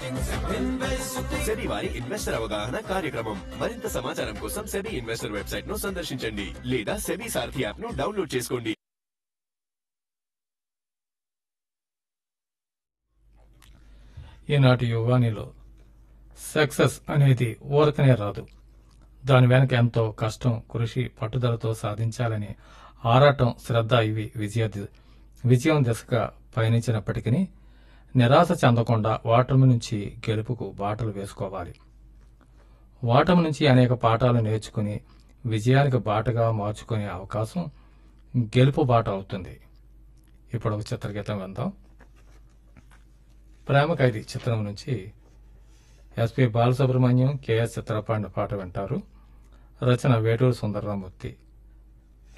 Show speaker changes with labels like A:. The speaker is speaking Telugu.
A: సెబీ వారి ఇన్వెస్టర్ అవగాహన కార్యక్రమం మరింత సమాచారం కోసం సెబీ ఇన్వెస్టర్ వెబ్సైట్ ను సందర్శించండి లేదా సెబీ సారథి యాప్ ను డౌన్లోడ్ చేసుకోండి
B: ఈనాటి యువానిలో సక్సెస్ అనేది ఊరకనే రాదు దాని వెనక ఎంతో కష్టం కృషి పట్టుదలతో సాధించాలని ఆరాటం శ్రద్ధ ఇవి విజయ ది- విజయం దిశగా పయనించినప్పటికీ నిరాశ చెందకుండా ఓటమి నుంచి గెలుపుకు బాటలు వేసుకోవాలి ఓటమి నుంచి అనేక పాఠాలు నేర్చుకుని విజయానికి బాటగా మార్చుకునే అవకాశం గెలుపు బాట అవుతుంది ఇప్పుడు ఒక చిత్రగీతం విందాం ప్రేమ ఖైదీ చిత్రం నుంచి ఎస్పి బాలసుబ్రహ్మణ్యం కెఎస్ చిత్రపాండ పాట వింటారు రచన వేటూరు సుందరరామూర్తి